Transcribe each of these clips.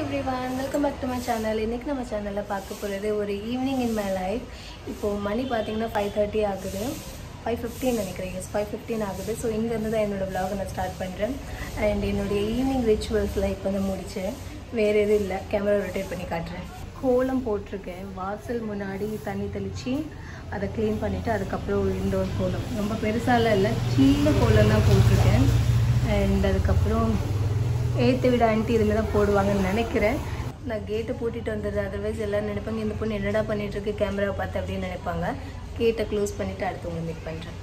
every everyone welcome back to my channel இன்றைக்கி நம்ம சேனலில் பார்க்க போகிறது ஒரு ஈவினிங் இன் மை லைஃப் இப்போது மணி பார்த்தீங்கன்னா ஃபைவ் தேர்ட்டி ஆகுது ஃபைவ் ஃபிஃப்டின் நினைக்கிறேன் எஸ் ஃபைவ் ஃபிஃப்டின் ஆகுது ஸோ இங்கேருந்து தான் என்னோடய vlog நான் ஸ்டார்ட் பண்ணுறேன் அண்ட் என்னுடைய ஈவினிங் ரிச்சுவல்ஸில் இப்போ வந்து முடித்தேன் வேறு எதுவும் இல்லை கேமரா ரொட்டேட் பண்ணி காட்டுறேன் கோலம் போட்டிருக்கேன் வாசல் முன்னாடி தண்ணி தெளித்து அதை க்ளீன் பண்ணிவிட்டு அதுக்கப்புறம் இண்டோர் கோலம் ரொம்ப பெருசாலாம் இல்லை சின்ன கோலம் தான் போட்டிருக்கேன் அண்ட் அதுக்கப்புறம் ஏற்று விட ஆண்டி இதில் தான் போடுவாங்கன்னு நினைக்கிறேன் நான் கேட்டை பூட்டிட்டு வந்தது அதர்வைஸ் எல்லோரும் நினைப்பாங்க இந்த பொண்ணு என்னடா பண்ணிட்டு இருக்கு கேமரா பார்த்து அப்படின்னு நினைப்பாங்க கேட்டை க்ளோஸ் பண்ணிவிட்டு அடுத்து உங்களை மீட் பண்ணுறேன்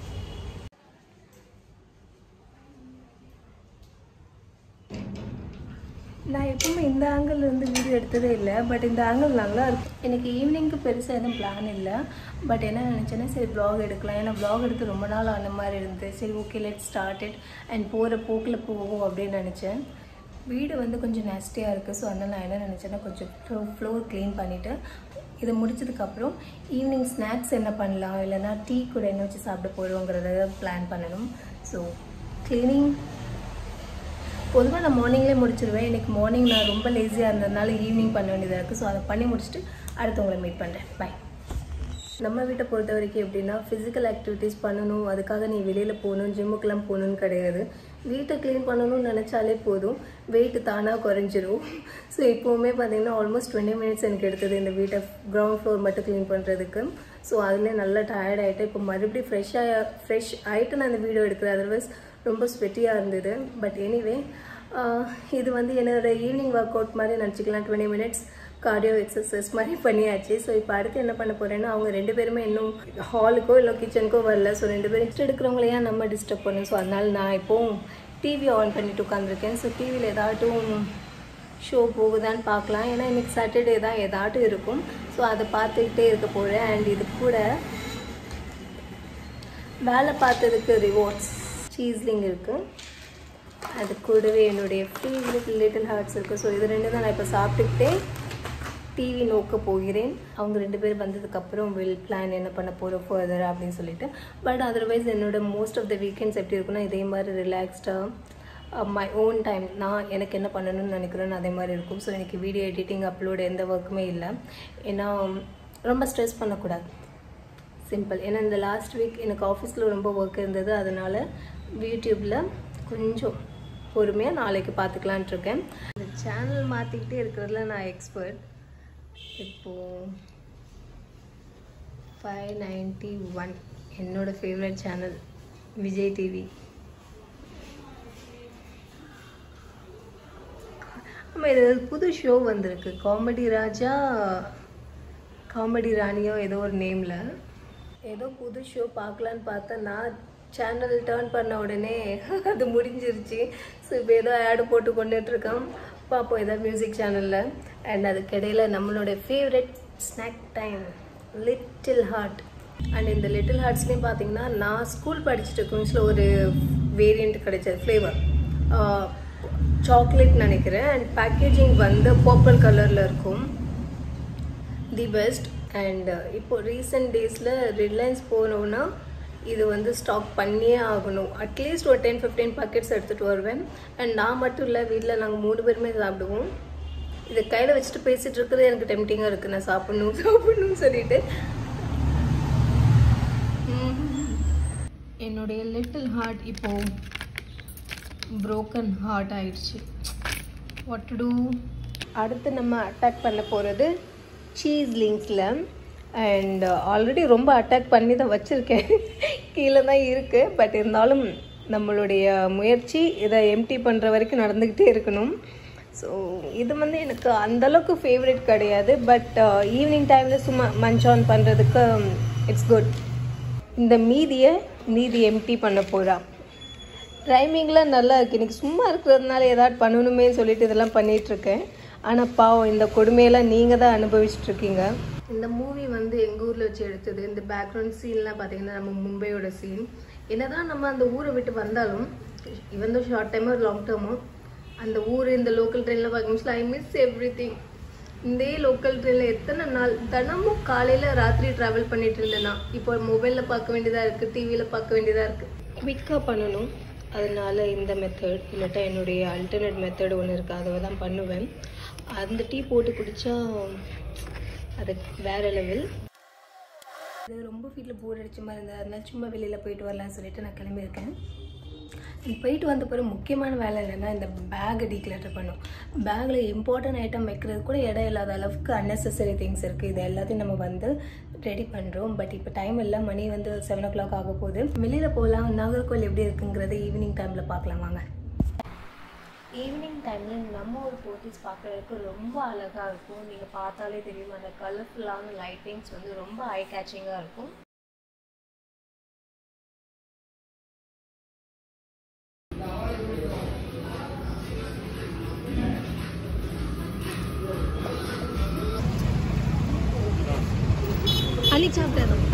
நான் எப்பவுமே இந்த ஆங்கிள் இருந்து வீடியோ எடுத்ததே இல்லை பட் இந்த ஆங்கிள் நல்லா இருக்கும் எனக்கு ஈவினிங்க்கு பெருசாக எதுவும் பிளான் இல்லை பட் என்ன நினச்சேன்னா சரி vlog எடுக்கலாம் ஏன்னா vlog எடுத்து ரொம்ப நாள் ஆன மாதிரி இருந்தது சரி okay let start it and போகிற போக்கில் போவோம் அப்படின்னு நினச்சேன் வீடு வந்து கொஞ்சம் நேஸ்டியாக இருக்குது ஸோ அதனால் நான் என்ன நினச்சேன்னா கொஞ்சம் ஃப்ளோ ஃப்ளோர் க்ளீன் பண்ணிவிட்டு இதை முடிச்சதுக்கப்புறம் ஈவினிங் ஸ்நாக்ஸ் என்ன பண்ணலாம் இல்லைன்னா டீ கூட என்ன வச்சு சாப்பிட போகிறோங்கிறத பிளான் பண்ணணும் ஸோ க்ளீனிங் பொதுவாக நான் மார்னிங்லேயே முடிச்சிருவேன் எனக்கு மார்னிங் நான் ரொம்ப லேசியாக இருந்ததுனால ஈவினிங் பண்ண வேண்டியதாக இருக்குது ஸோ அதை பண்ணி முடிச்சுட்டு அடுத்தவங்களை மீட் பண்ணுறேன் பை நம்ம வீட்டை பொறுத்த வரைக்கும் எப்படின்னா ஃபிசிக்கல் ஆக்டிவிட்டீஸ் பண்ணணும் அதுக்காக நீ வெளியில் போகணும் ஜிம்முக்கெல்லாம் போகணும்னு கிடையாது வீட்டை க்ளீன் பண்ணணும்னு நினச்சாலே போதும் வெயிட் தானாக குறைஞ்சிரும் ஸோ இப்போவுமே பார்த்தீங்கன்னா ஆல்மோஸ்ட் டுவெண்ட்டி மினிட்ஸ் எனக்கு எடுத்தது இந்த வீட்டை கிரவுண்ட் ஃப்ளோர் மட்டும் க்ளீன் பண்ணுறதுக்கு ஸோ அதில் நல்லா டயர்ட் ஆகிட்டு இப்போ மறுபடியும் ஃப்ரெஷ்ஷாக ஃப்ரெஷ் ஆகிட்டு நான் இந்த வீடியோ எடுக்கிறேன் அதர்வைஸ் ரொம்ப ஸ்வெட்டியாக இருந்தது பட் எனிவே இது வந்து என்னோட ஈவினிங் ஒர்க் அவுட் மாதிரி நினச்சிக்கலாம் டுவெண்ட்டி மினிட்ஸ் கார்டியோ எக்ஸசைஸ் மாதிரி பண்ணியாச்சு ஸோ இப்போ அடுத்து என்ன பண்ண போகிறேன்னா அவங்க ரெண்டு பேருமே இன்னும் ஹாலுக்கோ இல்லை கிச்சனுக்கோ வரல ஸோ ரெண்டு பேரும் ரெஸ்ட் எடுக்கிறவங்கள ஏன் நம்ம டிஸ்டர்ப் பண்ணணும் ஸோ அதனால நான் இப்போது டிவி ஆன் பண்ணிட்டு உட்காந்துருக்கேன் ஸோ டிவியில் ஏதாட்டும் ஷோ போகுதான்னு பார்க்கலாம் ஏன்னா இன்றைக்கி சாட்டர்டே தான் ஏதாட்டும் இருக்கும் ஸோ அதை பார்த்துக்கிட்டே இருக்க போகிறேன் அண்ட் இது கூட வேலை பார்த்ததுக்கு ரிவார்ட்ஸ் சீஸ்லிங் இருக்குது அது கூடவே என்னுடைய ஃபேவரட் லிட்டில் ஹார்ட்ஸ் இருக்குது ஸோ இது ரெண்டு தான் நான் இப்போ சாப்பிட்டுக்கிட்டே டிவி நோக்க போகிறேன் அவங்க ரெண்டு பேர் வந்ததுக்கப்புறம் வில் பிளான் என்ன பண்ண போகிறோம் ஃபர்தர் அப்படின்னு சொல்லிட்டு பட் அதர்வைஸ் என்னோட மோஸ்ட் ஆஃப் த வீக்கெண்ட்ஸ் எப்படி இருக்குன்னா இதே மாதிரி ரிலாக்ஸ்டாக மை ஓன் டைம் நான் எனக்கு என்ன பண்ணணும்னு நினைக்கிறேன்னு அதே மாதிரி இருக்கும் ஸோ எனக்கு வீடியோ எடிட்டிங் அப்லோட் எந்த ஒர்க்குமே இல்லை ஏன்னா ரொம்ப ஸ்ட்ரெஸ் பண்ணக்கூடாது சிம்பிள் ஏன்னா இந்த லாஸ்ட் வீக் எனக்கு ஆஃபீஸில் ரொம்ப ஒர்க் இருந்தது அதனால் யூடியூப்பில் கொஞ்சம் பொறுமையாக நாளைக்கு பார்த்துக்கலான்ட்டு இருக்கேன் இந்த சேனல் மாற்றிக்கிட்டே இருக்கிறதுல நான் எக்ஸ்பர்ட் இப்போது ஃபைவ் நைன்ட்டி ஒன் என்னோடய ஃபேவரட் சேனல் விஜய் டிவி ஆமாம் இது புது ஷோ வந்திருக்கு காமெடி ராஜா காமெடி ராணியோ ஏதோ ஒரு நேமில் ஏதோ புது ஷோ பார்க்கலான்னு பார்த்தா நான் சேனல் டேர்ன் பண்ண உடனே அது முடிஞ்சிருச்சு ஸோ இப்போ ஏதோ ஆடு போட்டு கொண்டுட்ருக்கோம் பார்ப்போம் ஏதோ மியூசிக் சேனலில் அண்ட் அதுக்கிடையில் நம்மளோட favourite snack time Little Heart and இந்த லிட்டில் ஹார்ட்ஸ்லேயும் பார்த்தீங்கன்னா நான் ஸ்கூல் படிச்சுட்டு இருக்கும் ஒரு வேரியண்ட் கிடைச்சது ஃப்ளேவர் சாக்லேட் நினைக்கிறேன் அண்ட் பேக்கேஜிங் வந்து பர்பிள் கலரில் இருக்கும் தி பெஸ்ட் அண்ட் இப்போ ரீசெண்ட் டேஸில் ரிலையன்ஸ் போனோன்னா இது வந்து ஸ்டாக் பண்ணியே ஆகணும் அட்லீஸ்ட் ஒரு டென் ஃபிஃப்டீன் பாக்கெட்ஸ் எடுத்துகிட்டு வருவேன் அண்ட் நான் மட்டும் இல்லை வீட்டில் நாங்கள் மூணு பேருமே சாப்பிடுவோம் இதை கையில் வச்சுட்டு பேசிகிட்டு இருக்கிறது எனக்கு டெம்டிங்காக இருக்குது நான் சாப்பிட்ணும் சாப்பிட்ணும்னு சொல்லிட்டு என்னுடைய லிட்டில் ஹார்ட் இப்போது ப்ரோக்கன் ஹார்ட் ஆயிடுச்சு வாட் டு டூ அடுத்து நம்ம அட்டாக் பண்ண போகிறது சீஸ் லிங்க்ஸில் அண்ட் ஆல்ரெடி ரொம்ப அட்டாக் பண்ணி தான் வச்சுருக்கேன் கீழே தான் இருக்குது பட் இருந்தாலும் நம்மளுடைய முயற்சி இதை எம்டி பண்ணுற வரைக்கும் நடந்துக்கிட்டே இருக்கணும் ஸோ இது வந்து எனக்கு அந்தளவுக்கு ஃபேவரட் கிடையாது பட் ஈவினிங் டைமில் சும்மா மஞ்ச் ஆன் பண்ணுறதுக்கு இட்ஸ் குட் இந்த மீதியை மீதி எம்டி பண்ண போகிறா ரைமிங்லாம் நல்லா இருக்குது எனக்கு சும்மா இருக்கிறதுனால ஏதாவது பண்ணணுமே சொல்லிட்டு இதெல்லாம் பண்ணிகிட்ருக்கேன் ஆனால் பாவம் இந்த கொடுமையெல்லாம் நீங்கள் தான் அனுபவிச்சுட்ருக்கீங்க இந்த மூவி வந்து எங்கள் ஊரில் வச்சு எடுத்தது இந்த பேக்ரவுண்ட் சீன்லாம் பார்த்தீங்கன்னா நம்ம மும்பையோட சீன் என்னதான் நம்ம அந்த ஊரை விட்டு வந்தாலும் இவன் தான் ஷார்ட் டைமோ லாங் டேர்மோ அந்த ஊர் இந்த லோக்கல் ட்ரெயினில் பார்க்கும்போது ஐ மிஸ் எவ்ரி திங் இந்த லோக்கல் ட்ரெயினில் எத்தனை நாள் தினமும் காலையில் ராத்திரி ட்ராவல் பண்ணிட்டு இருந்தேன்னா இப்போ மொபைலில் பார்க்க வேண்டியதாக இருக்குது டிவியில் பார்க்க வேண்டியதாக இருக்குது குவிக்காக பண்ணணும் அதனால இந்த மெத்தட் இல்லாட்டா என்னுடைய அல்டர்னேட் மெத்தட் ஒன்று இருக்குது அதை தான் பண்ணுவேன் அந்த டீ போட்டு குடித்தா அது வேறு லெவல் இது ரொம்ப வீட்டில் போர் அடிச்ச மாதிரி இருந்தது அதனால சும்மா வெளியில் போயிட்டு வரலாம்னு சொல்லிட்டு நான் கிளம்பியிருக்கேன் போயிட்டு வந்த பிறகு முக்கியமான வேலை என்னென்னா இந்த பேக்கை டீக்ளட்டர் பண்ணும் பேக்கில் இம்பார்ட்டன்ட் ஐட்டம் வைக்கிறது கூட இடம் இல்லாத அளவுக்கு அன்னெசரி திங்ஸ் இருக்குது இது எல்லாத்தையும் நம்ம வந்து ரெடி பண்ணுறோம் பட் இப்போ டைம் இல்லை மணி வந்து செவன் ஓ கிளாக் ஆக போகுது வெளியில் போகலாம் நாகர்கோவில் எப்படி இருக்குங்கிறத ஈவினிங் டைமில் பார்க்கலாம் வாங்க ஈவினிங் டைமில் நம்ம ஒரு போர்ட்டிஸ் பார்க்குறதுக்கு ரொம்ப அழகாக இருக்கும் நீங்கள் பார்த்தாலே தெரியும் அந்த கலர்ஃபுல்லான லைட்டிங்ஸ் வந்து ரொம்ப ஐ கேச்சிங்காக இருக்கும் அள்ளி சாப்பிட்டதும்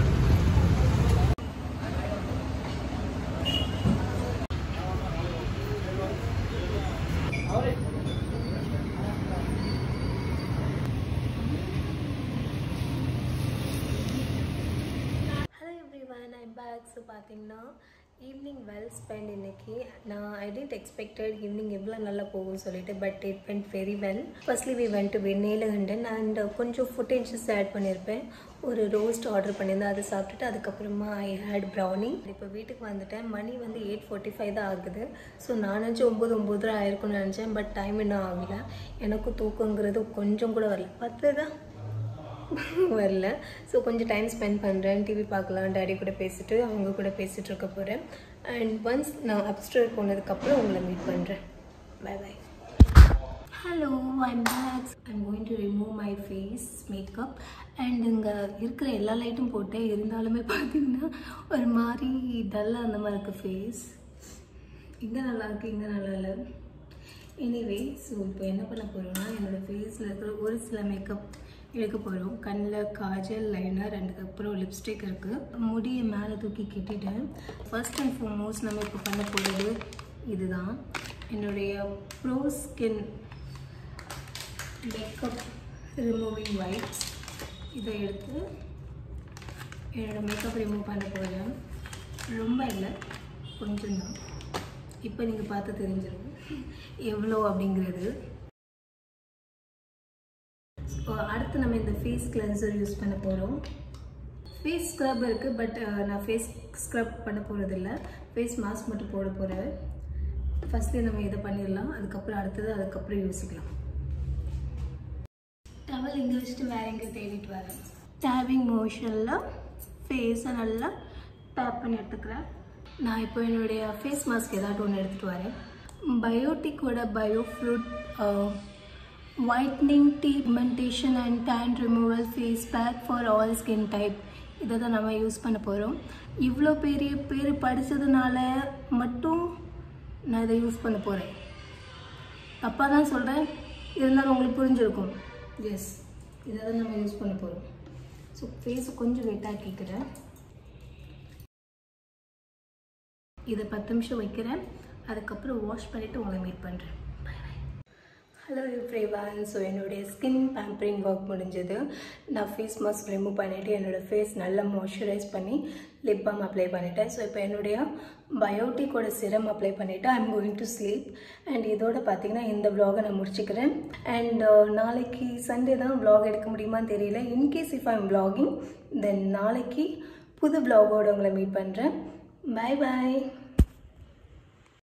hello everyone I'm back so பார்த்தீங்கன்னா ஈவினிங் வெல் ஸ்பெண்ட் இன்னைக்கு நான் ஐ டென்ட் எக்ஸ்பெக்டட் ஈவினிங் எவ்வளோ நல்லா போகும்னு சொல்லிட்டு but it went very well firstly we went to Neelakandan and கொஞ்சம் ஃபுட்டேஜஸ் ஆட் பண்ணியிருப்பேன் ஒரு ரோஸ்ட் ஆர்டர் பண்ணியிருந்தேன் அதை சாப்பிட்டுட்டு அதுக்கப்புறமா ஐ ஹேட் ப்ரௌனி இப்போ வீட்டுக்கு வந்துட்டேன் மணி வந்து எயிட் ஃபார்ட்டி ஃபைவ் தான் ஆகுது ஸோ நான் நினச்சி ஒம்பது ஒம்பது ஆயிருக்கும்னு நினச்சேன் பட் டைம் இன்னும் ஆகலை எனக்கும் தூக்கங்கிறது கொஞ்சம் கூட வரல பத்து தான் வரல ஸோ கொஞ்சம் டைம் ஸ்பெண்ட் பண்ணுறேன் டிவி பார்க்கலாம் டேடி கூட பேசிட்டு அவங்க கூட பேசிகிட்டு இருக்க போகிறேன் அண்ட் ஒன்ஸ் நான் அப்ஸ்டர் போனதுக்கப்புறம் உங்களை மீட் பண்ணுறேன் bye bye hello I'm back I'm going to remove my face makeup and இங்கே இருக்கிற எல்லா லைட்டும் போட்டேன் இருந்தாலுமே பார்த்தீங்கன்னா ஒரு மாதிரி டல்லாக அந்த மாதிரி இருக்குது ஃபேஸ் இங்கே நல்லா இருக்குது இங்கே நல்லா இல்லை எனிவே ஸோ இப்போ என்ன பண்ண போகிறோம்னா என்னோடய ஃபேஸில் இருக்கிற ஒரு சில மேக்கப் எடுக்க போகிறோம் கண்ணில் காஜல் லைனர் அதுக்கப்புறம் லிப்ஸ்டிக் இருக்குது முடியை மேலே தூக்கி கட்டிட்டேன் ஃபர்ஸ்ட் அண்ட் ஃபார்மோஸ்ட் நம்ம இப்போ பண்ண போகிறது இதுதான் என்னுடைய pro skin makeup removing wipes இதை எடுத்து என்னோடய மேக்கப் ரிமூவ் பண்ண போகிறேன் ரொம்ப இல்லை கொஞ்சம் தான் இப்போ நீங்கள் பார்த்து தெரிஞ்சிடும் எவ்வளோ அப்படிங்கிறது ஸோ அடுத்து நம்ம இந்த ஃபேஸ் கிளென்சர் யூஸ் பண்ண போகிறோம் ஃபேஸ் ஸ்க்ரப் இருக்குது பட் நான் ஃபேஸ் ஸ்க்ரப் பண்ண போகிறதில்ல ஃபேஸ் மாஸ்க் மட்டும் போட போகிறேன் ஃபஸ்ட்டு நம்ம இதை பண்ணிடலாம் அதுக்கப்புறம் அடுத்தது அதுக்கப்புறம் யோசிக்கலாம் டவல் இங்கே வச்சுட்டு வேற எங்கே தேடிட்டு வரேன் டேபிங் மோஷனில் ஃபேஸை நல்லா டேப் பண்ணி எடுத்துக்கிறேன் நான் இப்போ என்னுடைய ஃபேஸ் மாஸ்க் ஏதாட்டும் ஒன்று எடுத்துகிட்டு வரேன் பயோட்டிக்கோட bio fruit whitening depigmentation and tan removal face pack for all skin type இதை தான் நம்ம யூஸ் பண்ண போகிறோம் இவ்வளோ பெரிய பேர் படித்ததுனால மட்டும் நான் இதை யூஸ் பண்ண போகிறேன் தப்பாக தான் சொல்கிறேன் இருந்தாலும் உங்களுக்கு புரிஞ்சிருக்கும் எஸ் இதை தான் நம்ம யூஸ் பண்ண போகிறோம் ஸோ ஃபேஸை கொஞ்சம் வெயிட்டாக கேட்குறேன் இதை பத்து நிமிஷம் வைக்கிறேன் அதுக்கப்புறம் வாஷ் பண்ணிவிட்டு உங்களை மீட் பண்ணுறேன் ஹலோ எவ்ரிவான் ஸோ என்னுடைய ஸ்கின் பேம்பரிங் ஒர்க் முடிஞ்சது நான் ஃபேஸ் மாஸ்க் ரிமூவ் பண்ணிவிட்டு என்னோடய ஃபேஸ் நல்லா மாய்ஸ்சரைஸ் பண்ணி லிப் பாம் அப்ளை பண்ணிட்டேன் ஸோ இப்போ என்னுடைய பயோட்டிக்கோட சிரம் அப்ளை பண்ணிவிட்டு I am going to sleep and இதோட பார்த்தீங்கன்னா இந்த vlog-அ நான் முடிச்சுக்கிறேன் அண்ட் நாளைக்கு சண்டே தான் vlog எடுக்க முடியுமான்னு தெரியல in case if I am vlogging then நாளைக்கு புது vlog-ஓட உங்களை மீட் பண்ணுறேன் பை பாய்